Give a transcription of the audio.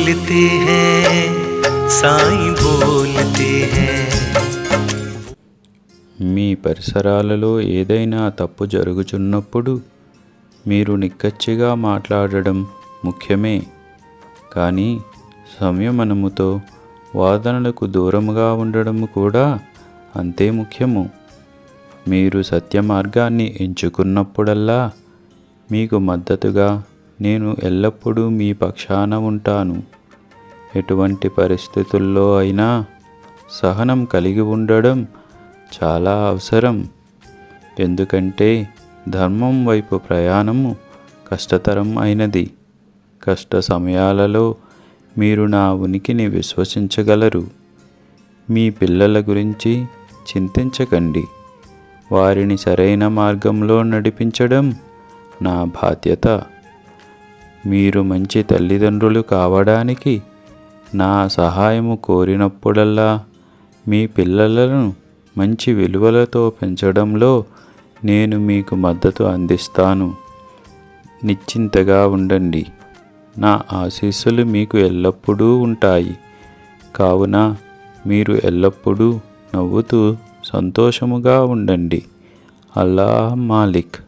बोलते हैं साईं बोलते हैं మీ పరిసరాలలో ఏదైనా తప్పు జరుగుచున్నప్పుడు మీరు నిక్కచ్చిగా మాట్లాడడం ముఖ్యమే కానీ సంయమనముతో వాదనలకు దూరముగా ఉండడం కూడా అంతే ముఖ్యము మీరు సత్య మార్గాన్ని ఎంచుకున్నప్పుడల్లా మీకు మద్దతుగా నేను ఎల్లప్పుడూ మీ పక్షాన ఉంటాను ఎటువంటి పరిస్థితుల్లో అయినా సహనం కలిగి ఉండడం చాలా అవసరం ఎందుకంటే ధర్మం వైపు ప్రయాణము కష్టతరం అయినది కష్ట సమయాలలో మీరు నా ఉనికిని విశ్వసించగలరు మీ పిల్లల గురించి చింతించకండి వారిని సరైన మార్గంలో నడిపించడం నా బాధ్యత మీరు మంచి తల్లిదండ్రులు కావడానికి నా సహాయము కోరినప్పుడల్లా మీ పిల్లలను మంచి విలువలతో పెంచడంలో నేను మీకు మద్దతు అందిస్తాను నిశ్చింతగా ఉండండి నా ఆశీస్సులు మీకు ఎల్లప్పుడూ ఉంటాయి కావున మీరు ఎల్లప్పుడూ నవ్వుతూ సంతోషముగా ఉండండి అల్లా మాలిక్